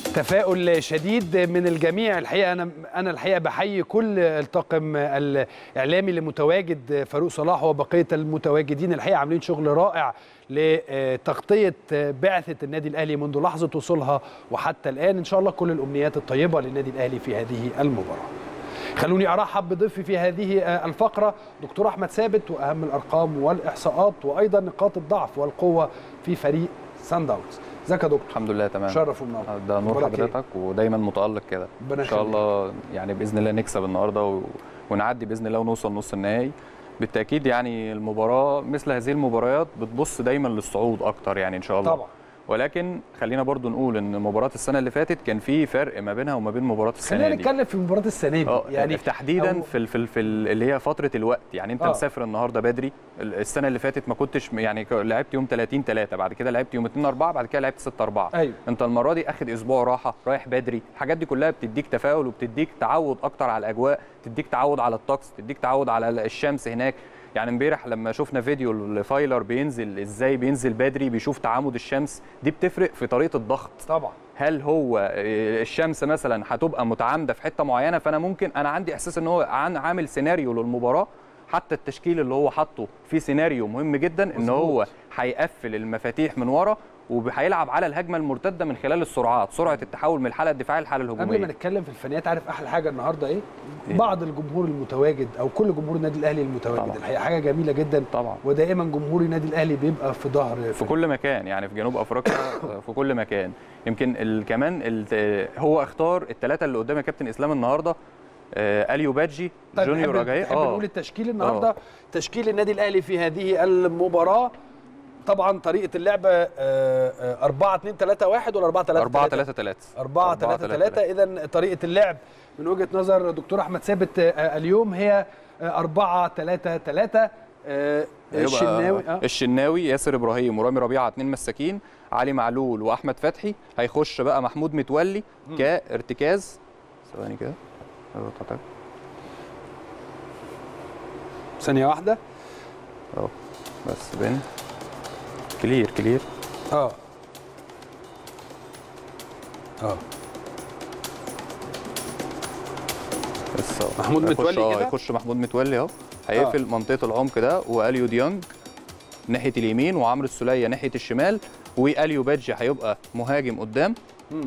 تفاؤل شديد من الجميع الحقيقه انا انا الحقيقه بحيي كل الطاقم الاعلامي اللي متواجد فاروق صلاح وبقيه المتواجدين الحقيقه عاملين شغل رائع لتغطيه بعثه النادي الاهلي منذ لحظه وصولها وحتى الان ان شاء الله كل الامنيات الطيبه للنادي الاهلي في هذه المباراه خلوني ارحب بضيفي في هذه الفقره دكتور احمد ثابت واهم الارقام والاحصاءات وايضا نقاط الضعف والقوه في فريق سان داونز ازيك يا دكتور الحمد لله تمام شرف ومنور ده نور أخبارك إيه؟ حضرتك ودايما متالق كده ربنا ان شاء يخليك. الله يعني باذن الله نكسب النهارده و... ونعدي باذن الله ونوصل نص النهائي بالتاكيد يعني المباراه مثل هذه المباريات بتبص دايما للصعود اكتر يعني ان شاء الله طبعا ولكن خلينا برضو نقول ان مباراه السنه اللي فاتت كان في فرق ما بينها وما بين مباراه السنه خلينا دي نتكلم في مباراه السنه دي اه يعني تحديدا أو- في ال في, ال في ال اللي هي فتره الوقت يعني انت آه. مسافر النهارده بدري ال- السنه اللي فاتت ما كنتش م- يعني ك- لعبت يوم 30 3 بعد كده لعبت يوم 2 4 بعد كده لعبت 6 4 ايوه انت المره دي اخد اسبوع راحه رايح بدري الحاجات دي كلها بتديك تفاؤل وبتديك تعود اكتر على الاجواء تديك تعود على الطقس تديك تعود على الشمس هناك يعني امبارح لما شفنا فيديو لفايلر بينزل ازاي بينزل بدري بيشوف تعامد الشمس دي بتفرق في طريقه الضغط طبعا هل هو آه، الشمس مثلا هتبقى متعامده في حته معينه فانا ممكن انا عندي احساس ان هو عن- عامل سيناريو للمباراه حتى التشكيل اللي هو حاطه في سيناريو مهم جدا ان مظبوط. هو هيقفل المفاتيح من ورا وهيلعب على الهجمه المرتده من خلال السرعات سرعه التحول من الحاله الدفاعيه للحاله قبل ما الهجوميه نتكلم في الفنيات عارف احلى حاجه النهارده ايه؟ إيه؟ بعض الجمهور المتواجد او كل جمهور النادي الاهلي المتواجد طبعا. الحقيقه حاجه جميله جدا طبعا ودائما جمهور النادي الاهلي بيبقى في ظهر في كل مكان يعني في جنوب افريقيا في كل مكان يمكن ال- كمان ال- هو اختار الثلاثه اللي قدام يا كابتن اسلام النهارده آه، اليو بادجي طيب جونيور نحب, اجاي نحب نقول التشكيل النهارده آه. تشكيل النادي الاهلي في هذه المباراه طبعا طريقه اللعب 4 2 3 1 ولا 4 3 4 3 3 4 3 3 اذا طريقه اللعب من وجهه نظر دكتور احمد ثابت آه، اليوم هي 4 3 3 الشناوي آه. الشناوي ياسر ابراهيم ورامي ربيعه اتنين مساكين علي معلول واحمد فتحي هيخش بقى محمود متولي كارتكاز ثواني كده أيوة، تك- تك. ثانيه واحده اهو بس بين كلير كلير اه اه بس أهو. محمود هيخش- متولي اه كده؟ هيخش محمود متولي اهو هيقفل منطقه العمق ده واليو ديانج ناحيه اليمين وعمرو السوليه ناحيه الشمال واليو بادجي هيبقى مهاجم قدام مم.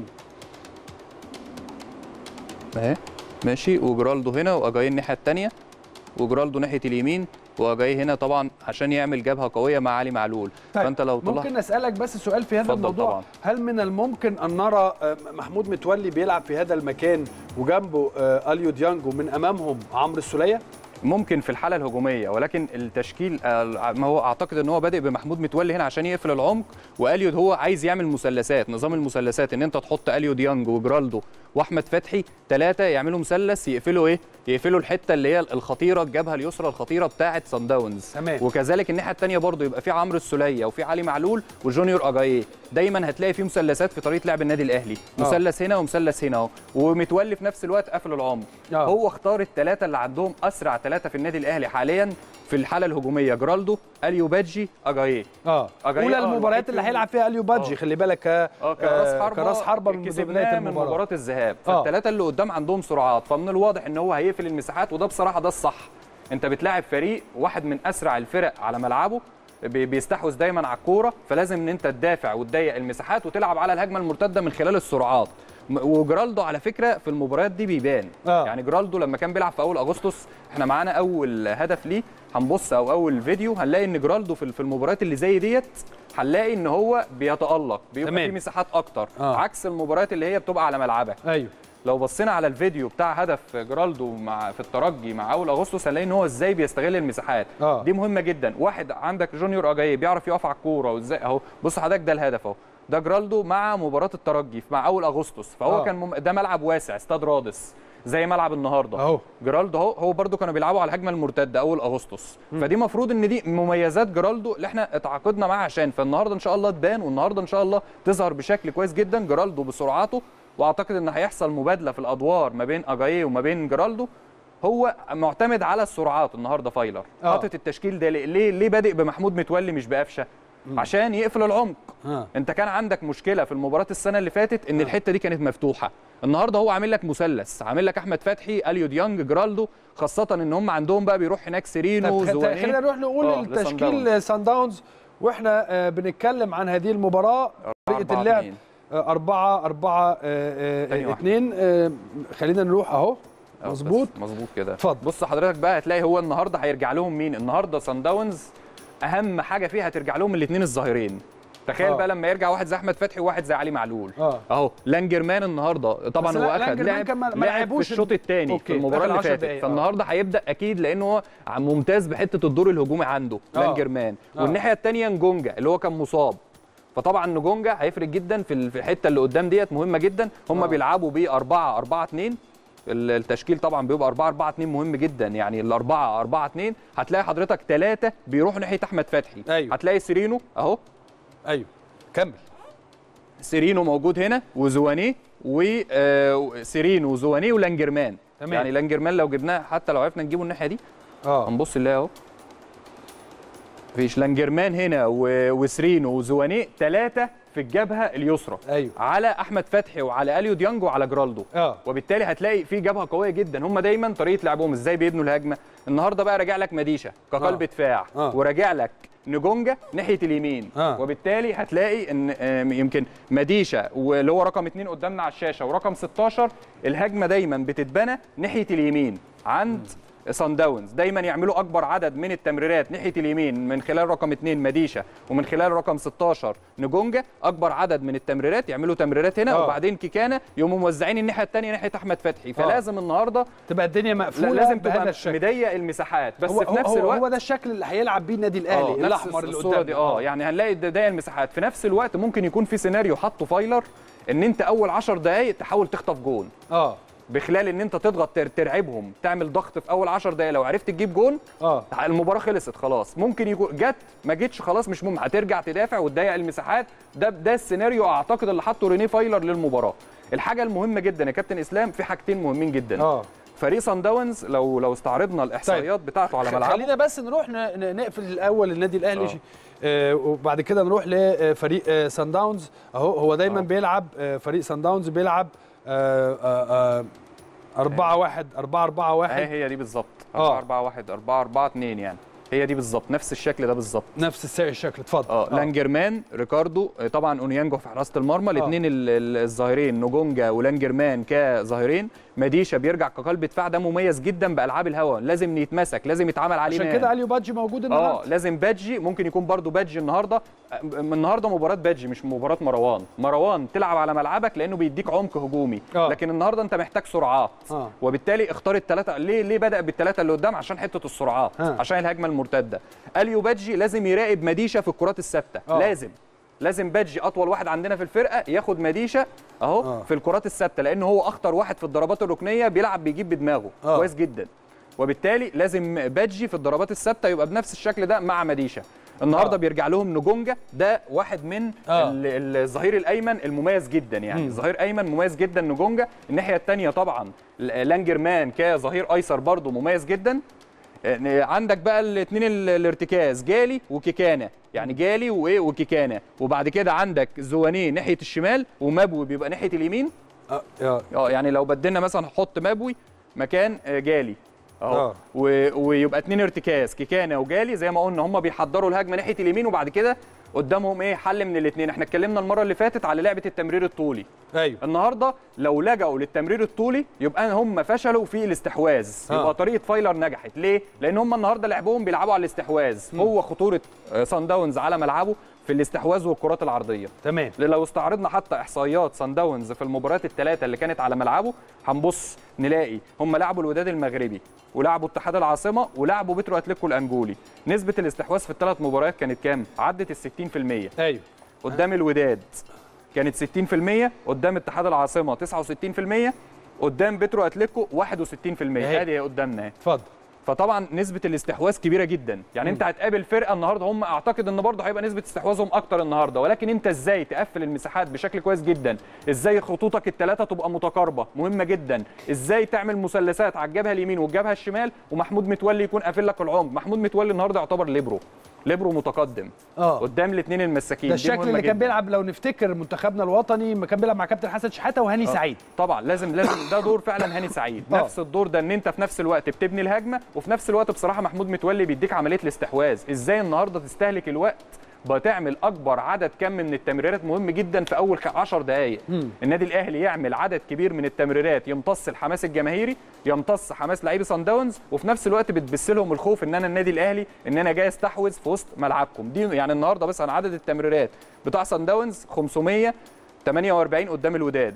اهي ماشي وجرالدو هنا واجاي الناحيه الثانيه وجرالدو ناحيه اليمين واجاي هنا طبعا عشان يعمل جبهه قويه مع علي معلول طيب، فانت لو طلعت ممكن اسالك بس سؤال في هذا اتفضل الموضوع طبعا. هل من الممكن ان نرى آه، محمود متولي بيلعب في هذا المكان وجنبه آه، اليو ديانج ومن امامهم عمرو السوليه ممكن في الحاله الهجوميه ولكن التشكيل آه، ما هو اعتقد ان هو بادئ بمحمود متولي هنا عشان يقفل العمق واليو هو عايز يعمل مثلثات نظام المثلثات ان انت تحط اليو ديانج وجرالدو واحمد فتحي ثلاثه يعملوا مثلث يقفلوا ايه يقفلوا الحته اللي هي الخطيره الجبهه اليسرى الخطيره بتاعه سان داونز تمام. وكذلك الناحيه الثانيه برضو يبقى في عمرو السوليه وفي علي معلول وجونيور اجاييه دايما هتلاقي في مثلثات في طريقه لعب النادي الاهلي آه. مثلث هنا ومثلث هنا اهو ومتولي في نفس الوقت قافل العمق آه. هو اختار الثلاثه اللي عندهم اسرع ثلاثه في النادي الاهلي حاليا في الحاله الهجوميه جرالدو اليو بادجي اجاييه اه أجاي- اولى آه، المباريات الوحيد اللي فيهم- هيلعب فيها اليو بادجي آه. خلي بالك ك- اه كراس آه، حربه كراس حربه من بدايه كسبناه من المباراه مباراه الذهاب آه. فالثلاثه اللي قدام عندهم سرعات فمن الواضح ان هو هيقفل المساحات وده بصراحه ده الصح انت بتلاعب فريق واحد من اسرع الفرق على ملعبه بي- بيستحوذ دايما على الكوره فلازم ان انت تدافع وتضيق المساحات وتلعب على الهجمه المرتده من خلال السرعات م- وجرالدو على فكره في المباريات دي بيبان آه. يعني جرالدو لما كان بيلعب في اول اغسطس احنا معانا اول هدف ليه هنبص او اول فيديو هنلاقي ان جرالدو في في المباريات اللي زي ديت هنلاقي ان هو بيتالق بيبقى تمام. في مساحات اكتر آه. عكس المباريات اللي هي بتبقى على ملعبك ايوه لو بصينا على الفيديو بتاع هدف جرالدو مع في الترجي مع اول اغسطس هنلاقي ان هو ازاي بيستغل المساحات آه. دي مهمه جدا واحد عندك جونيور اجاي بيعرف يقف على الكوره وازاي اهو بص حضرتك ده الهدف اهو ده جرالدو مع مباراه الترجي مع اول اغسطس فهو آه. كان مم... ده ملعب واسع استاد رادس زي ملعب النهارده اهو جرالدو اهو هو برده كانوا بيلعبوا على الهجمه المرتده اول اغسطس فدي المفروض ان دي مميزات جرالدو اللي احنا اتعاقدنا معاها عشان فالنهارده ان شاء الله تبان والنهارده ان شاء الله تظهر بشكل كويس جدا جرالدو بسرعاته واعتقد ان هيحصل مبادله في الادوار ما بين اجاييه وما بين جرالدو هو معتمد على السرعات النهارده فايلر آه. حاطط التشكيل ده ليه ليه, ليه بادئ بمحمود متولي مش بقفشه عشان يقفل العمق ها. انت كان عندك مشكله في المباراه السنه اللي فاتت ان الحته دي كانت مفتوحه النهارده هو عامل لك مثلث عامل لك احمد فتحي اليو ديانج جرالدو خاصه ان هم عندهم بقى بيروح هناك سيرينو طب خ- زوانيه خلينا نروح نقول آه، لصن داونز. التشكيل سان داونز واحنا آه، بنتكلم عن هذه المباراه طريقه أربعة اللعب اتنين. آه، أربعة أربعة آه، تاني آه، واحدة. اتنين آه، خلينا نروح أهو آه، مظبوط بس مظبوط كده اتفضل. بص حضرتك بقى هتلاقي هو النهارده هيرجع لهم مين النهارده سان داونز اهم حاجه فيها هترجع لهم الاثنين الظاهرين تخيل آه. بقى لما يرجع واحد زي احمد فتحي وواحد زي علي معلول آه. اهو لانجرمان النهارده طبعا بس هو لا، اخد لانجرمان لعب كان ما- ما لعب في لعبوش الشوط ال- الثاني أوكي، في المباراه آخر اللي 10 فاتت دقايق، آه. فالنهارده هيبدا اكيد لان هو ممتاز بحته الدور الهجومي عنده آه. لانجرمان آه. والناحيه الثانيه نجونجا اللي هو كان مصاب فطبعا نجونجا هيفرق جدا في ال- في الحته اللي قدام ديت مهمه جدا هم آه. بيلعبوا ب 4 4 2 ال- التشكيل طبعا بيبقى 4 4 2 مهم جدا يعني الأربعة 4 2 هتلاقي حضرتك ثلاثة بيروحوا ناحية أحمد فتحي أيوة. هتلاقي سيرينو أهو أيوه كمل سيرينو موجود هنا وزوانيه وسيرينو وزوانيه ولانجرمان تمام. يعني لانجرمان لو جبناه حتى لو عرفنا نجيبه الناحية دي اه هنبص نلاقي اهو مفيش لانجرمان هنا و- وسرينو وزوانيه ثلاثة في الجبهة اليسرى أيوه على أحمد فتحي وعلى أليو ديانج وعلى جرالدو اه وبالتالي هتلاقي في جبهه قويه جدا هم دايما طريقه لعبهم ازاي بيبنوا الهجمه النهارده بقى راجع لك مديشه كقلب آه. دفاع آه. وراجع لك نجونجا ناحيه اليمين آه. وبالتالي هتلاقي ان آم، يمكن مديشه واللي هو رقم اثنين قدامنا على الشاشه ورقم 16 الهجمه دايما بتتبنى ناحيه اليمين عند سان داونز دايما يعملوا اكبر عدد من التمريرات ناحيه اليمين من خلال رقم 2 مديشه ومن خلال رقم 16 نجونجا اكبر عدد من التمريرات يعملوا تمريرات هنا آه. وبعدين كيكانا يقوموا موزعين الناحيه الثانيه ناحيه احمد فتحي فلازم النهارده تبقى الدنيا لا مقفولة لازم بهذا تبقى الشكل مضيق المساحات بس هو في نفس هو الوقت هو ده الشكل اللي هيلعب بيه النادي آه، الاهلي نفس الاحمر اللي الصورة قدام دي اه يعني هنلاقي ضيق المساحات في نفس الوقت ممكن يكون في سيناريو حطه فايلر ان انت اول 10 دقائق تحاول تخطف جون اه بخلال ان انت تضغط تر- ترعبهم تعمل ضغط في اول 10 دقائق لو عرفت تجيب جون اه المباراه خلصت خلاص ممكن يكون جت ما جتش خلاص مش مهم هترجع تدافع وتضيق المساحات ده ده السيناريو اعتقد اللي حطه ريني فايلر للمباراه الحاجه المهمه جدا يا كابتن اسلام في حاجتين مهمين جدا اه فريق سان داونز لو لو استعرضنا الاحصائيات بتاعته على خ- ملعبه خلينا بس نروح ن- ن- نقفل الاول النادي الاهلي آه. شي- آه وبعد كده نروح لفريق آه سان داونز اهو هو دايما آه. بيلعب آه فريق سان داونز بيلعب آه آه آه 4 1 4 4 اهي 1 هي دي بالظبط آه. 4 4 1 4 4 2 يعني هي دي بالظبط نفس الشكل ده بالظبط نفس الس- الشكل اتفضل اه لانجرمان ريكاردو آه، طبعا اونيانجو في حراسه المرمى الاثنين الظاهرين نجونجا ولانجرمان كظاهرين مديشه بيرجع كقلب دفاع ده مميز جدا بالعاب الهواء لازم يتمسك لازم يتعمل عليه عشان مان. كده اليو بادجي موجود اه النهارده لازم بادجي ممكن يكون برضو بادجي النهارده آه، النهارده مباراه بادجي مش مباراه مروان مروان تلعب على ملعبك لانه بيديك عمق هجومي آه. لكن النهارده انت محتاج سرعات آه. وبالتالي اختار الثلاثه ليه ليه بدا بالثلاثه اللي قدام عشان حته السرعات آه. عشان الهجمه المرتده اليو بادجي لازم يراقب مديشه في الكرات الثابته آه. لازم لازم بادجي اطول واحد عندنا في الفرقه ياخد مديشه اهو آه. في الكرات الثابته لان هو اخطر واحد في الضربات الركنيه بيلعب بيجيب بدماغه آه. كويس جدا وبالتالي لازم بادجي في الضربات الثابته يبقى بنفس الشكل ده مع مديشه النهارده آه. آه. بيرجع لهم نجونجا ده واحد من آه. آه. الظهير الايمن المميز جدا يعني مم. ظهير ايمن مميز جدا نجونجا الناحيه الثانيه طبعا ل- لانجرمان كظهير ايسر برضه مميز جدا آه، عندك بقى الاثنين الارتكاز جالي وكيكانا يعني جالي وايه وكيكانا وبعد كده عندك زوانيه ناحيه الشمال ومبوي بيبقى ناحيه اليمين آه. آه. اه يعني لو بدلنا مثلا نحط مبوي مكان آه، جالي اهو آه. و- ويبقى اتنين ارتكاز كيكانا وجالي زي ما قلنا هم بيحضروا الهجمه ناحيه اليمين وبعد كده قدامهم ايه حل من الاثنين احنا اتكلمنا المره اللي فاتت على لعبه التمرير الطولي ايوه النهارده لو لجأوا للتمرير الطولي يبقى هم فشلوا في الاستحواذ آه. يبقى طريقه فايلر نجحت ليه لان هم النهارده لعبهم بيلعبوا على الاستحواذ هو خطوره آه، سان داونز على ملعبه في الاستحواذ والكرات العرضيه تمام لو استعرضنا حتى احصائيات سان داونز في المباريات الثلاثه اللي كانت على ملعبه هنبص نلاقي هم لعبوا الوداد المغربي ولعبوا اتحاد العاصمه ولعبوا بترو اتليكو الانجولي نسبه الاستحواذ في الثلاث مباريات كانت كام عدت ال 60% ايوه قدام الوداد كانت 60% قدام اتحاد العاصمه 69% قدام بترو اتليكو 61% أهي. ادي هي قدامنا اهي. اتفضل فطبعا نسبه الاستحواذ كبيره جدا يعني انت هتقابل فرقه النهارده هم اعتقد ان برضه هيبقى نسبه استحواذهم اكتر النهارده ولكن انت ازاي تقفل المساحات بشكل كويس جدا ازاي خطوطك الثلاثه تبقى متقاربه مهمه جدا ازاي تعمل مثلثات على الجبهه اليمين والجبهه الشمال ومحمود متولي يكون قافل لك العمق محمود متولي النهارده يعتبر ليبرو ليبرو متقدم اه قدام الاثنين المساكين ده دي الشكل مهمة اللي كان جداً. بيلعب لو نفتكر منتخبنا الوطني ما كان بيلعب مع كابتن حسن شحاته وهاني آه. سعيد طبعا لازم لازم ده دور فعلا هاني سعيد آه. نفس الدور ده ان انت في نفس الوقت بتبني الهجمه وفي نفس الوقت بصراحه محمود متولي بيديك عمليه الاستحواذ ازاي النهارده تستهلك الوقت بتعمل اكبر عدد كم من التمريرات مهم جدا في اول 10 دقائق النادي الاهلي يعمل عدد كبير من التمريرات يمتص الحماس الجماهيري يمتص حماس لعيبه سان داونز وفي نفس الوقت بتبث لهم الخوف ان انا النادي الاهلي ان انا جاي استحوذ في وسط ملعبكم دي يعني النهارده بس عن عدد التمريرات بتاع سان داونز 500 48 قدام الوداد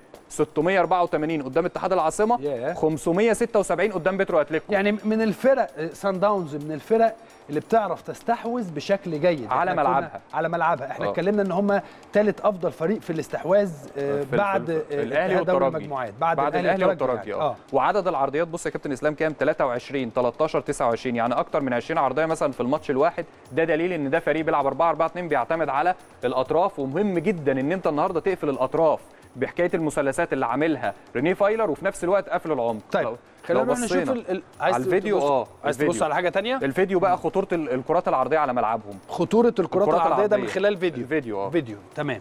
684 قدام اتحاد العاصمه ياه. 576 قدام بترو اتليكو يعني من الفرق سان داونز من الفرق اللي بتعرف تستحوذ بشكل جيد على إحنا كنا- ملعبها. على ملعبها احنا آه. اتكلمنا ان هم ثالث افضل فريق في الاستحواذ آه، في- في- بعد في- آه، الاهلي اتحاد دوري والترجي المجموعات بعد, بعد الاهلي والترجي يعني. اه وعدد العرضيات بص يا كابتن اسلام كام 23 13 29 يعني اكتر من 20 عرضيه مثلا في الماتش الواحد ده دليل ان ده فريق بيلعب 4 4 2 بيعتمد على الاطراف ومهم جدا ان انت النهارده تقفل الاطراف بحكايه المثلثات اللي عاملها رينيه فايلر وفي نفس الوقت قفل العمق طيب لو- خلينا لو نروح نشوف بصينا ال... ال... على الفيديو تبص- اه عايز الفيديو. تبص على حاجه تانية الفيديو بقى خطوره ال- الكرات العرضيه على ملعبهم خطوره الكرات الكرات العرضيه ده من العرضية. خلال فيديو الفيديو اه فيديو تمام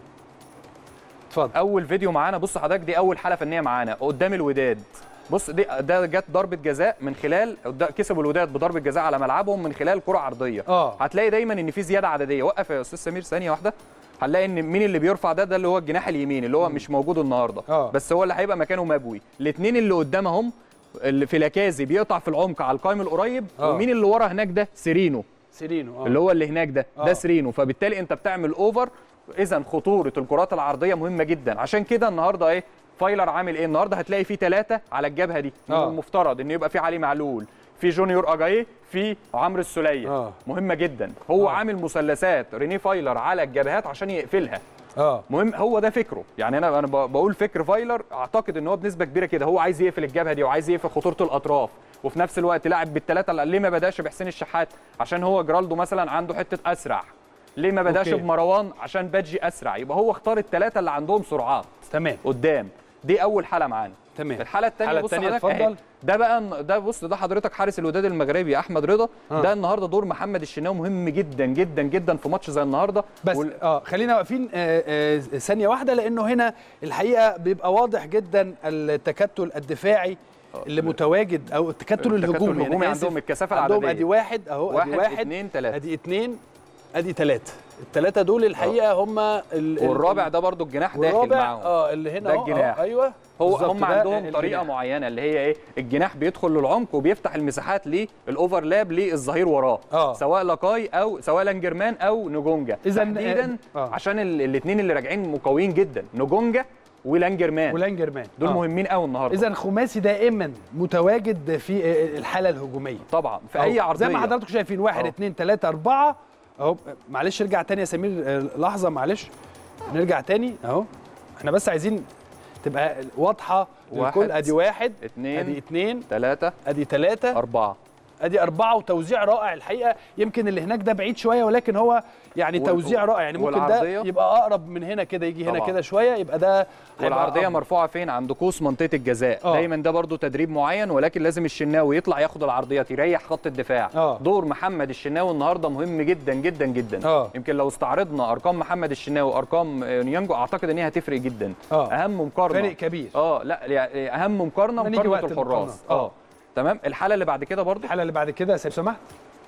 اتفضل اول فيديو معانا بص حضرتك دي اول حاله فنيه معانا قدام الوداد بص دي ده جت ضربه جزاء من خلال ده كسبوا الوداد بضربه جزاء على ملعبهم من خلال كره عرضيه اه هتلاقي دايما ان في زياده عدديه وقف يا استاذ سمير ثانيه واحده هنلاقي ان مين اللي بيرفع ده ده اللي هو الجناح اليمين اللي هو مش موجود النهارده آه. بس هو اللي هيبقى مكانه مبوي الاثنين اللي قدامهم اللي في لاكازي بيقطع في العمق على القائم القريب آه. ومين اللي ورا هناك ده سيرينو سيرينو اه اللي هو اللي هناك ده آه. ده سرينو فبالتالي انت بتعمل اوفر اذا خطوره الكرات العرضيه مهمه جدا عشان كده النهارده ايه فايلر عامل ايه النهارده هتلاقي فيه ثلاثه على الجبهه دي آه. المفترض ان يبقى في علي معلول في جونيور اجاي في عمرو السوليه آه. مهمه جدا هو آه. عامل مثلثات ريني فايلر على الجبهات عشان يقفلها اه مهم هو ده فكره يعني انا انا ب- بقول فكر فايلر اعتقد ان هو بنسبه كبيره كده هو عايز يقفل الجبهه دي وعايز يقفل خطوره الاطراف وفي نفس الوقت لاعب بالثلاثه ليه ما بداش بحسين الشحات عشان هو جرالدو مثلا عنده حته اسرع ليه ما بداش أوكي. بمروان عشان بادجي اسرع يبقى هو اختار الثلاثه اللي عندهم سرعات تمام قدام دي اول حاله معانا تمام الحاله الثانيه الحالة بص التانية حضرتك اتفضل. أهي. ده بقى ده بص ده حضرتك حارس الوداد المغربي احمد رضا آه. ده النهارده دور محمد الشناوي مهم جدا جدا جدا في ماتش زي النهارده بس وال- اه خلينا واقفين آه، آه، ثانيه واحده لانه هنا الحقيقه بيبقى واضح جدا التكتل الدفاعي اللي متواجد او التكتل التكتل الهجومي الهجومي أنا آسف. عندهم الكثافة عندهم العددية. ادي واحد اهو ادي واحد، واحد اتنين، تلاتة. ادي اتنين ادي ثلاثه الثلاثه دول الحقيقه هم ال- ال- والرابع ده برضو الجناح داخل والرابع معاهم اه اللي هنا ده أهو، الجناح. آه، ايوه هو بالظبط، هم ده عندهم الجناح. طريقه معينه اللي هي ايه الجناح بيدخل للعمق وبيفتح المساحات للاوفرلاب للظهير وراه آه. سواء لاكاي او سواء لانجرمان او نجونجا إذن- تحديدا آه. عشان الاثنين اللي راجعين مقويين جدا نجونجا ولانجرمان ولانجرمان دول آه. مهمين قوي النهارده اذا خماسي دائما متواجد في آه، الحاله الهجوميه طبعا في أهو. اي عرضيه زي ما حضراتكم شايفين واحد أهو. اتنين تلاته اربعه اهو معلش ارجع تاني يا سمير آه، لحظه معلش نرجع تاني اهو احنا بس عايزين تبقى واضحه واحد، للكل ادي واحد اتنين، ادي اتنين ثلاثه ادي تلاته اربعه ادي اربعه وتوزيع رائع الحقيقه يمكن اللي هناك ده بعيد شويه ولكن هو يعني وال- توزيع رائع يعني ممكن ده والعرضية؟ يبقى اقرب من هنا كده يجي هنا طبعاً. كده شويه يبقى ده هيبقى والعرضيه أفضل. مرفوعه فين عند قوس منطقه الجزاء آه. دايما ده برضو تدريب معين ولكن لازم الشناوي يطلع ياخد العرضيات يريح خط الدفاع آه. دور محمد الشناوي النهارده مهم جدا جدا جدا آه. يمكن لو استعرضنا ارقام محمد الشناوي وارقام آه، نيانجو اعتقد ان هي هتفرق جدا آه. اهم مقارنه فارق كبير اه لا يعني اهم مقارنه ما نيجي مقارنه وقت الحراس المقارنة. آه. اه تمام الحاله اللي بعد كده برضو الحاله اللي بعد كده يا سيد سمحت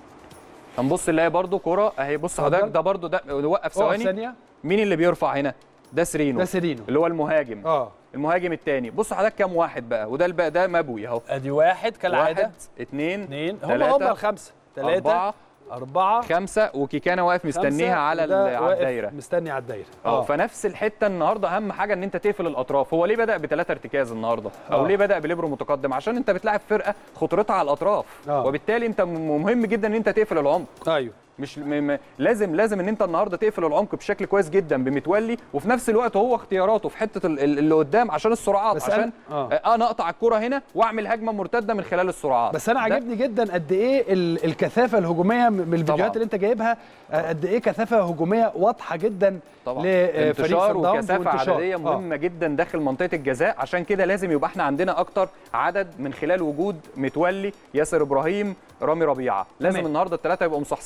هنبص نلاقي برضو كره اهي بص اتفضل. حضرتك ده برضو ده وقف اقف ثواني ثانيه مين اللي بيرفع هنا ده سرينو ده سيرينو اللي هو المهاجم اه المهاجم الثاني بص حضرتك كام واحد بقى وده الباقي ده مبوي اهو ادي واحد كالعاده واحد اثنين اثنين هم هم ثلاثة الخمسه ثلاثه أربعة أربعة خمسة وكيكانا واقف مستنيها خمسة، على ال- وده على واقف الدايرة مستني على الدايره اه فنفس الحتة النهاردة أهم حاجة إن أنت تقفل الأطراف هو ليه بدأ بثلاثة ارتكاز النهاردة أو آه. ليه بدأ بليبرو متقدم عشان أنت بتلاعب فرقة خطورتها على الأطراف آه. وبالتالي أنت م- مهم جدا إن أنت تقفل العمق ايوه مش م... م... لازم لازم ان انت النهارده تقفل العمق بشكل كويس جدا بمتولي وفي نفس الوقت هو اختياراته في حته ال- ال- اللي قدام عشان السرعات بس عشان أنا- آه. آه. انا اقطع الكره هنا واعمل هجمه مرتده من خلال السرعات بس انا ده- عاجبني جدا قد ايه ال- الكثافه الهجوميه من الفيديوهات طبعاً. اللي انت جايبها آه، قد ايه كثافه هجوميه واضحه جدا طبعا لفريق انتشار صن داونز وكثافه وانتشار. عدديه آه. مهمه جدا داخل منطقه الجزاء عشان كده لازم يبقى احنا عندنا اكتر عدد من خلال وجود متولي ياسر ابراهيم رامي ربيعه لازم تمام. النهارده الثلاثه يبقوا مصحصحين ولازم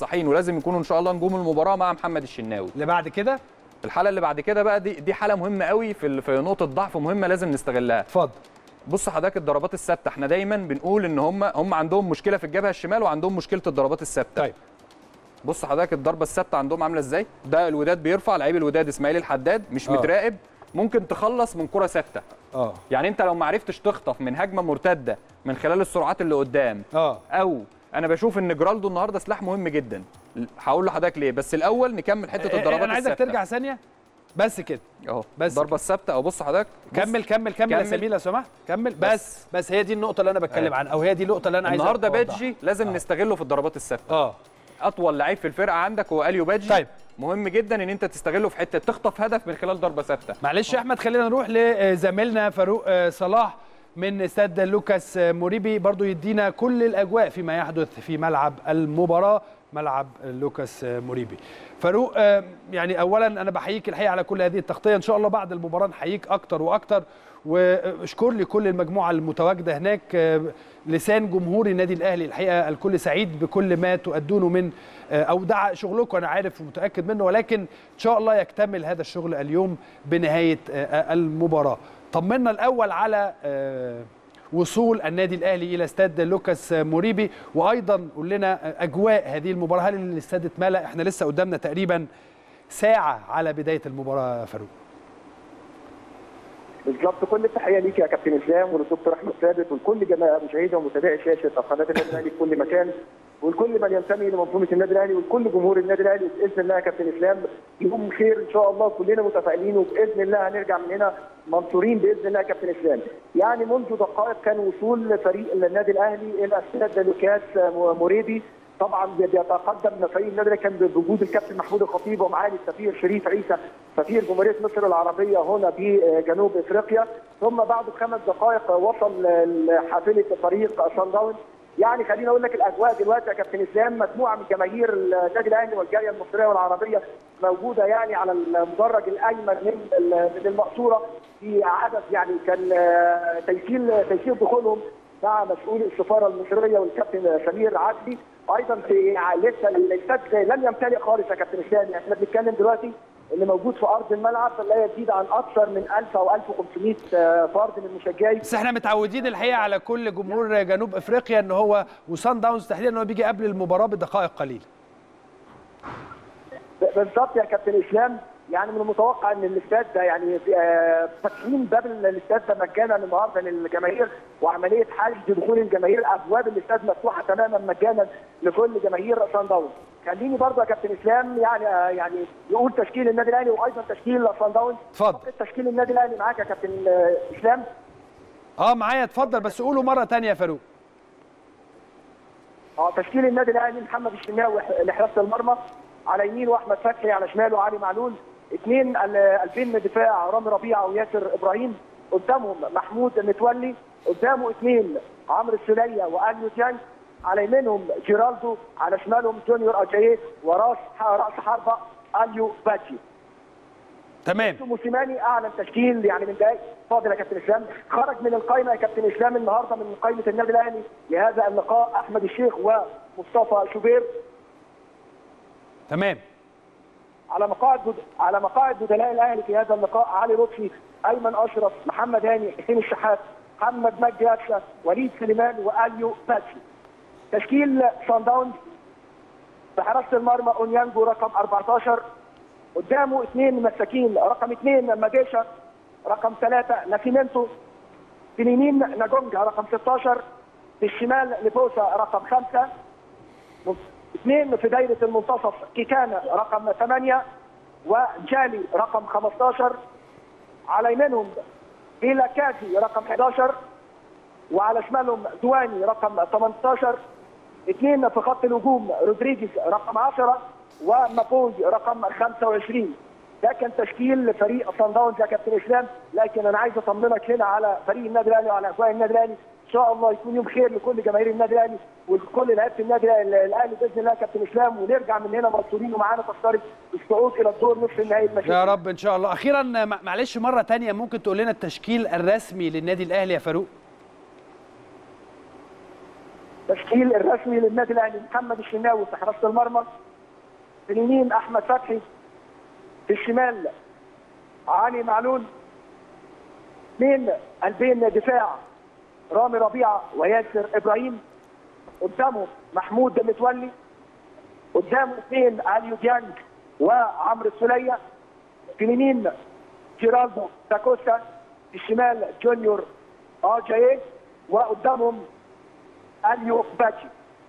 ولازم يكونوا ان شاء الله نجوم المباراه مع محمد الشناوي اللي بعد كده الحاله اللي بعد كده بقى دي دي حاله مهمه قوي في ال- في نقطه ضعف مهمه لازم نستغلها اتفضل بص حضرتك الضربات الثابته احنا دايما بنقول ان هم هم عندهم مشكله في الجبهه الشمال وعندهم مشكله الضربات الثابته طيب بص حضرتك الضربه الثابته عندهم عامله ازاي ده الوداد بيرفع لعيب الوداد اسماعيل الحداد مش آه. متراقب ممكن تخلص من كره ثابته اه يعني انت لو ما عرفتش تخطف من هجمه مرتده من خلال السرعات اللي قدام اه او انا بشوف ان جرالدو النهارده سلاح مهم جدا هقول لحضرتك ليه بس الاول نكمل حته الضربات انا عايزك الثابتة. ترجع ثانيه بس كده اهو بس بس الضربه الثابته او بص حضرتك بص. كمل كمل كمل يا كمل. سمير لو سمحت كمل بس بس هي دي النقطه اللي انا بتكلم آه. عنها او هي دي النقطه اللي انا عايز النهارده أوضحها. بادجي لازم آه. نستغله في الضربات الثابته اه اطول لعيب في الفرقه عندك هو اليو بادجي طيب. مهم جدا ان انت تستغله في حته تخطف هدف من خلال ضربه ثابته معلش يا احمد خلينا نروح لزميلنا فاروق آه، صلاح من استاد لوكاس آه، موريبي برضو يدينا كل الاجواء فيما يحدث في ملعب المباراه ملعب لوكاس آه، موريبي فاروق آه، يعني اولا انا بحييك الحقيقه على كل هذه التغطيه ان شاء الله بعد المباراه نحييك اكتر واكتر واشكر لي كل المجموعه المتواجده هناك آه، لسان جمهور النادي الاهلي الحقيقه الكل سعيد بكل ما تؤدونه من آه، او ده شغلكم انا عارف ومتاكد منه ولكن ان شاء الله يكتمل هذا الشغل اليوم بنهايه آه، المباراه طمنا الاول على آه، وصول النادي الاهلي الى استاد لوكاس موريبي وايضا قول لنا اجواء هذه المباراه هل الاستاد اتملى احنا لسه قدامنا تقريبا ساعه على بدايه المباراه يا فاروق بالظبط كل التحيه ليك يا كابتن اسلام وللدكتور احمد ثابت ولكل جماعه مشاهدي ومتابعي شاشه قناه النادي الاهلي في كل مكان ولكل من ينتمي لمنظومه النادي الاهلي ولكل جمهور النادي الاهلي باذن الله يا كابتن اسلام يوم خير ان شاء الله كلنا متفائلين وباذن الله هنرجع من هنا منصورين باذن الله يا كابتن اسلام يعني منذ دقائق كان وصول فريق النادي الاهلي الى استاد لوكاس موريبي طبعا بيتقدم فريق النادي الأهلي كان بوجود الكابتن محمود الخطيب ومعالي السفير شريف عيسى سفير جمهوريه مصر العربيه هنا بجنوب افريقيا ثم بعد خمس دقائق وصل حافله فريق صن داونز يعني خليني اقول لك الاجواء دلوقتي يا كابتن اسلام مجموعه من جماهير النادي الاهلي والجاليه المصريه والعربيه موجوده يعني على المدرج الايمن من من المقصوره في عدد يعني كان تيسير تيسير دخولهم مع مسؤول السفاره المصريه والكابتن سمير عدلي ايضا في لسه الاستاد لم يمتلئ خالص يا كابتن اسلام احنا بنتكلم دلوقتي اللي موجود في ارض الملعب لا يزيد عن اكثر من 1000 او 1500 فرد من المشجعين بس احنا متعودين الحقيقه على كل جمهور جنوب افريقيا ان هو وسان داونز تحديدا ان هو بيجي قبل المباراه بدقائق قليله بالظبط يا كابتن اسلام يعني من المتوقع ان الاستاد ده يعني فاتحين باب الاستاد ده مجانا النهارده للجماهير وعمليه حجز دخول الجماهير ابواب الاستاد مفتوحه تماما مجانا لكل جماهير سان داونز خليني برضه يا كابتن اسلام يعني يعني نقول تشكيل النادي الاهلي وايضا تشكيل سان داونز اتفضل تشكيل النادي الاهلي معاك يا كابتن اسلام اه معايا اتفضل بس قوله مره ثانيه يا فاروق اه تشكيل النادي الاهلي محمد الشناوي لحراسه المرمى على يمينه احمد فتحي على شماله علي معلول اثنين الفين دفاع رامي ربيعه وياسر ابراهيم قدامهم محمود متولي قدامه اثنين عمرو السوليه واليو ديانج على يمينهم جيرالدو على شمالهم جونيور اجاييه وراس راس حربه اليو باتشي تمام موسيماني اعلن تشكيل يعني من دقائق فاضل يا كابتن اسلام خرج من القائمه يا كابتن اسلام النهارده من قائمه النادي الاهلي لهذا اللقاء احمد الشيخ ومصطفى شوبير تمام على مقاعد على مقاعد بدلاء الاهلي في هذا اللقاء علي لطفي ايمن اشرف محمد هاني حسين الشحات محمد مجدي قفشه وليد سليمان واليو باتشي تشكيل سان داونز بحراسه المرمى اونيانجو رقم 14 قدامه اثنين مساكين رقم اثنين ماديشا رقم ثلاثه ناسيمنتو في اليمين ناجونجا رقم 16 في الشمال لبوسا رقم خمسه اثنين في دايره المنتصف كيكانا رقم 8 وجالي رقم 15 على يمينهم إلى كازي رقم 11 وعلى شمالهم دواني رقم 18 اثنين في خط الهجوم رودريجيز رقم 10 ومابوي رقم 25 ده كان تشكيل فريق صن داونز يا كابتن اسلام لكن انا عايز اطمنك هنا على فريق النادي الاهلي وعلى اجواء النادي الاهلي ان شاء الله يكون يوم خير لكل جماهير النادي الاهلي ولكل لعيبه النادي الاهلي باذن الله كابتن اسلام ونرجع من هنا منصورين ومعانا تذكره الصعود الى الدور نصف النهائي المشهور يا رب ان شاء الله اخيرا معلش مره ثانيه ممكن تقول لنا التشكيل الرسمي للنادي الاهلي يا فاروق التشكيل الرسمي للنادي الاهلي محمد الشناوي في حراسه المرمى في اليمين احمد فتحي في الشمال علي معلول من قلبين دفاع رامي ربيعه وياسر ابراهيم قدامه محمود متولي قدامه اثنين اليو ديانج وعمرو السوليه في اليمين جيرالدو داكوستا في الشمال جونيور اجاي وقدامهم اليو باتشي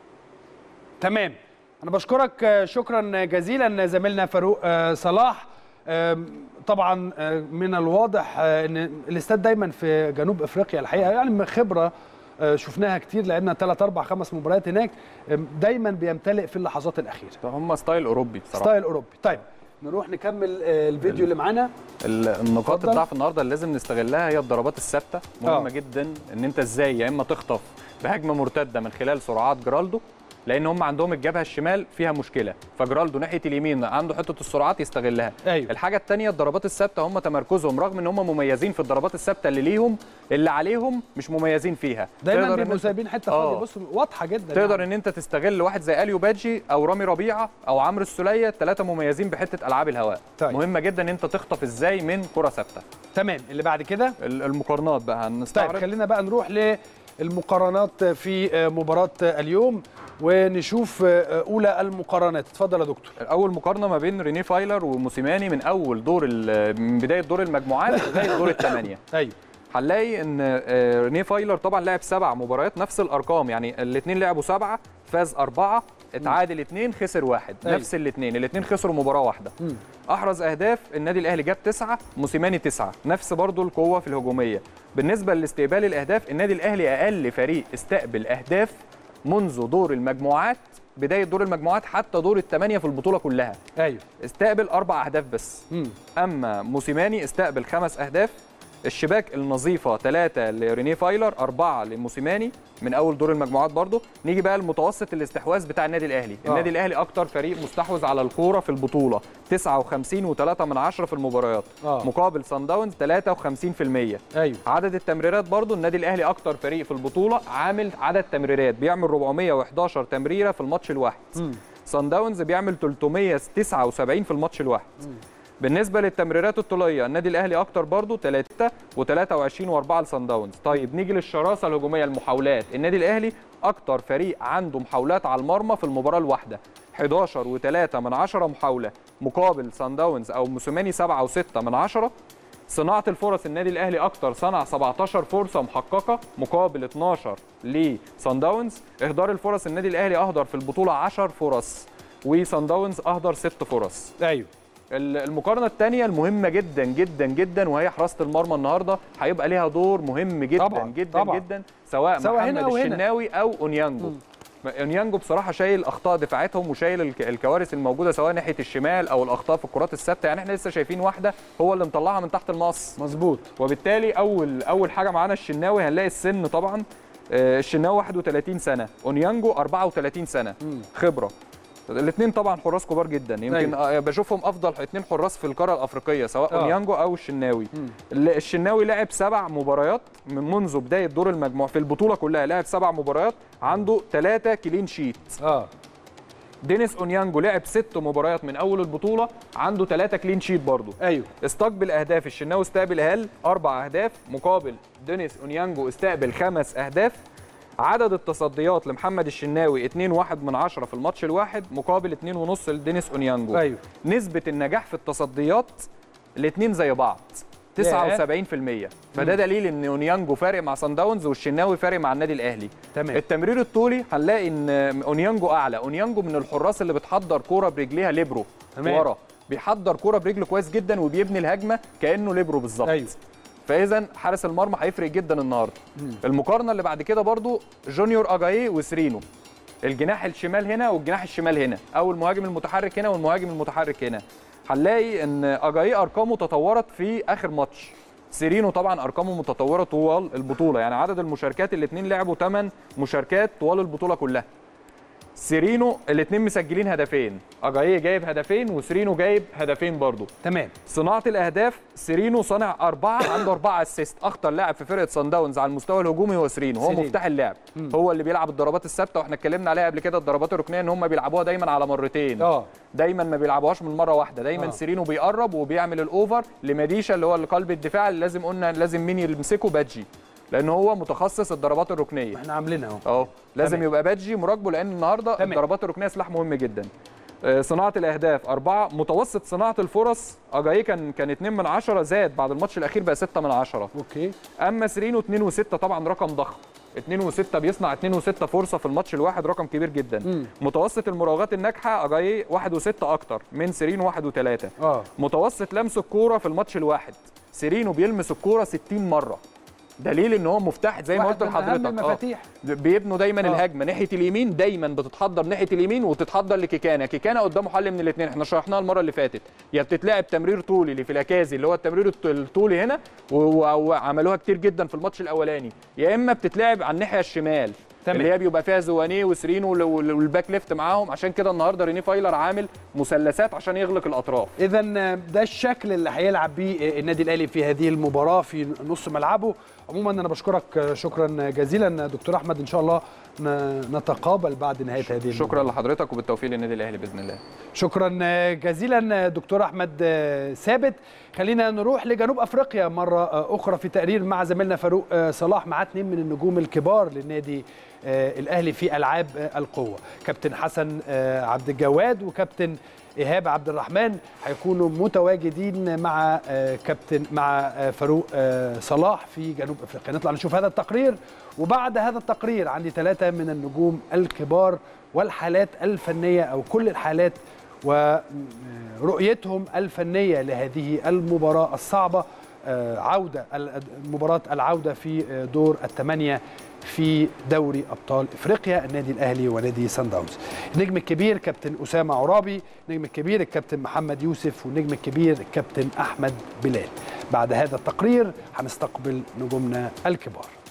تمام انا بشكرك آه، شكرا جزيلا زميلنا فاروق آه، صلاح آم، طبعا آه، من الواضح آه، ان الاستاد دايما في جنوب افريقيا الحقيقه يعني من خبره آه، شفناها كتير لعبنا ثلاث اربع خمس مباريات هناك آم، دايما بيمتلئ في اللحظات الاخيره هم ستايل اوروبي بصراحه ستايل اوروبي طيب نروح نكمل آه، الفيديو اللي معانا ال- النقاط اتفضل. الضعف النهارده اللي لازم نستغلها هي الضربات الثابته مهمه آه. جدا ان انت ازاي يا اما تخطف بهجمه مرتده من خلال سرعات جرالدو لان هم عندهم الجبهه الشمال فيها مشكله فجرالدو ناحيه اليمين عنده حته السرعات يستغلها أيوة. الحاجه الثانيه الضربات الثابته هم تمركزهم رغم ان هم مميزين في الضربات الثابته اللي ليهم اللي عليهم مش مميزين فيها دايما تقدر إن بيبقوا أنت- سايبين حته آه. فاضيه بص واضحه جدا تقدر يعني. ان انت تستغل واحد زي اليو بادجي او رامي ربيعه او عمرو السوليه الثلاثه مميزين بحته العاب الهواء طيب. مهمه جدا ان انت تخطف ازاي من كره ثابته تمام اللي بعد كده ال- المقارنات بقى طيب هنستعرض خلينا بقى نروح للمقارنات في مباراة اليوم ونشوف أولى المقارنات اتفضل يا دكتور اول مقارنه ما بين ريني فايلر وموسيماني من اول دور ال- من بدايه دور المجموعات لغايه دور الثمانيه أيوه هنلاقي ان آه، ريني فايلر طبعا لعب سبع مباريات نفس الارقام يعني الاثنين لعبوا سبعه فاز اربعه اتعادل اثنين خسر واحد أيوة. نفس الاثنين الاثنين خسروا مباراه واحده مم. احرز اهداف النادي الاهلي جاب تسعه موسيماني تسعه نفس برضو القوه في الهجوميه بالنسبه لاستقبال الاهداف النادي الاهلي اقل فريق استقبل اهداف منذ دور المجموعات بدايه دور المجموعات حتى دور الثمانيه في البطوله كلها أيوه استقبل اربع اهداف بس مم. اما موسيماني استقبل خمس اهداف الشباك النظيفه ثلاثه لريني فايلر اربعه لموسيماني من اول دور المجموعات برضه نيجي بقى لمتوسط الاستحواذ بتاع النادي الاهلي آه. النادي الاهلي اكتر فريق مستحوذ على الكوره في البطوله 59 و3 من عشرة في المباريات آه. مقابل سان داونز 53% أيوه عدد التمريرات برضو النادي الاهلي اكتر فريق في البطوله عامل عدد تمريرات بيعمل 411 تمريره في الماتش الواحد مم. سان داونز بيعمل 379 في الماتش الواحد بالنسبه للتمريرات الطوليه النادي الاهلي اكتر برضو 3 و23 و4 لسان داونز طيب نيجي للشراسه الهجوميه المحاولات النادي الاهلي اكتر فريق عنده محاولات على المرمى في المباراه الواحده 11 و3 من 10 محاوله مقابل سان داونز او موسيماني 7 و6 من 10 صناعة الفرص النادي الأهلي أكتر صنع 17 فرصة محققة مقابل 12 لصن داونز إهدار الفرص النادي الأهلي أهدر في البطولة 10 فرص وصن داونز أهدر 6 فرص أيوه ال- المقارنة الثانية المهمة جدا جدا جدا وهي حراسة المرمى النهاردة هيبقى ليها دور مهم جدا طبعاً، جدا طبعاً. جدا سواء, سواء محمد هنا أو هنا. الشناوي أو أونيانجو اونيانجو بصراحه شايل اخطاء دفاعاتهم وشايل الك- الكوارث الموجوده سواء ناحيه الشمال او الاخطاء في الكرات الثابته يعني احنا لسه شايفين واحده هو اللي مطلعها من تحت المقص مظبوط وبالتالي اول اول حاجه معانا الشناوي هنلاقي السن طبعا آه، الشناوي 31 سنه اونيانجو 34 سنه مم. خبره الاثنين طبعا حراس كبار جدا يمكن أيوة. آه، بشوفهم افضل اثنين حراس في القاره الافريقيه سواء آه. اونيانجو او الشناوي مم. ال- الشناوي لعب سبع مباريات من منذ بدايه دور المجموع في البطوله كلها لعب سبع مباريات عنده ثلاثه كلين شيت اه دينيس اونيانجو لعب ست مباريات من اول البطوله عنده ثلاثه كلين شيت برضه ايوه استقبل اهداف الشناوي استقبل اقل اربع اهداف مقابل دينيس اونيانجو استقبل خمس اهداف عدد التصديات لمحمد الشناوي 2.1 من عشرة في الماتش الواحد مقابل 2.5 لدينيس اونيانجو ايوه نسبة النجاح في التصديات الاثنين زي بعض 79% فده دليل ان اونيانجو فارق مع سان داونز والشناوي فارق مع النادي الاهلي تمام التمرير الطولي هنلاقي ان اونيانجو اعلى اونيانجو من الحراس اللي بتحضر كوره برجليها ليبرو تمام. ورا بيحضر كوره برجله كويس جدا وبيبني الهجمه كانه ليبرو بالظبط ايوه فاذا حارس المرمى هيفرق جدا النهارده مم. المقارنه اللي بعد كده برضو جونيور اجاي وسرينو الجناح الشمال هنا والجناح الشمال هنا او المهاجم المتحرك هنا والمهاجم المتحرك هنا هنلاقي ان اجاي ارقامه تطورت في اخر ماتش سيرينو طبعا ارقامه متطوره طوال البطوله يعني عدد المشاركات الاثنين لعبوا 8 مشاركات طوال البطوله كلها سيرينو الاثنين مسجلين هدفين اجاييه جايب هدفين وسيرينو جايب هدفين برضه تمام صناعه الاهداف سيرينو صنع اربعه عنده اربعه اسيست اخطر لاعب في فرقه سان داونز على المستوى الهجومي هو سيرينو هو سيرينو. مفتاح اللعب هو اللي بيلعب الضربات الثابته واحنا اتكلمنا عليها قبل كده الضربات الركنيه ان هم بيلعبوها دايما على مرتين اه دايما ما بيلعبوهاش من مره واحده دايما آه. آه. سيرينو بيقرب وبيعمل الاوفر لمديشا اللي هو اللي قلب الدفاع اللي لازم قلنا لازم مين يمسكه بادجي لان هو متخصص الضربات الركنيه احنا عاملينها اهو اهو لازم تمام. يبقى بادجي مراقبه لان النهارده تمام. الضربات الركنيه سلاح مهم جدا آه، صناعه الاهداف أربعة متوسط صناعه الفرص اجاي كان كان 2 من 10 زاد بعد الماتش الاخير بقى 6 من 10 اوكي اما سيرينو 2 و6 طبعا رقم ضخم 2 و6 بيصنع 2 و6 فرصه في الماتش الواحد رقم كبير جدا مم. متوسط المراوغات الناجحه اجاي 1 و6 اكتر من سيرينو 1 و3 اه متوسط لمس الكوره في الماتش الواحد سيرينو بيلمس الكوره 60 مره دليل ان هو مفتاح زي ما واحد قلت من أهم لحضرتك آه. المفاتيح. بيبنوا دايما آه. آه. الهجمه ناحيه اليمين دايما بتتحضر ناحيه اليمين وتتحضر لكيكانا كيكانا قدامه حل من الاثنين احنا شرحناها المره اللي فاتت يا بتتلعب تمرير طولي اللي في الاكازي اللي هو التمرير الط- الطولي هنا و- و- وعملوها كتير جدا في الماتش الاولاني يا اما بتتلعب على الناحيه الشمال تمام. اللي هي بيبقى فيها زوانيه وسرينو وال- وال- والباك ليفت معاهم عشان كده النهارده ريني فايلر عامل مثلثات عشان يغلق الاطراف اذا ده الشكل اللي هيلعب بيه النادي الاهلي في هذه المباراه في نص ملعبه عموما انا بشكرك شكرا جزيلا دكتور احمد ان شاء الله ن- نتقابل بعد نهايه هذه المباراة. شكرا لحضرتك وبالتوفيق للنادي الاهلي باذن الله شكرا جزيلا دكتور احمد ثابت خلينا نروح لجنوب افريقيا مره اخرى في تقرير مع زميلنا فاروق صلاح مع اثنين من النجوم الكبار للنادي الاهلي في العاب القوه كابتن حسن عبد الجواد وكابتن ايهاب عبد الرحمن هيكونوا متواجدين مع كابتن مع فاروق صلاح في جنوب افريقيا نطلع نشوف هذا التقرير وبعد هذا التقرير عندي ثلاثه من النجوم الكبار والحالات الفنيه او كل الحالات ورؤيتهم الفنيه لهذه المباراه الصعبه عوده مباراه العوده في دور الثمانيه في دوري ابطال افريقيا النادي الاهلي ونادي سان داونز النجم الكبير كابتن اسامه عرابي النجم الكبير الكابتن محمد يوسف والنجم الكبير الكابتن احمد بلال بعد هذا التقرير هنستقبل نجومنا الكبار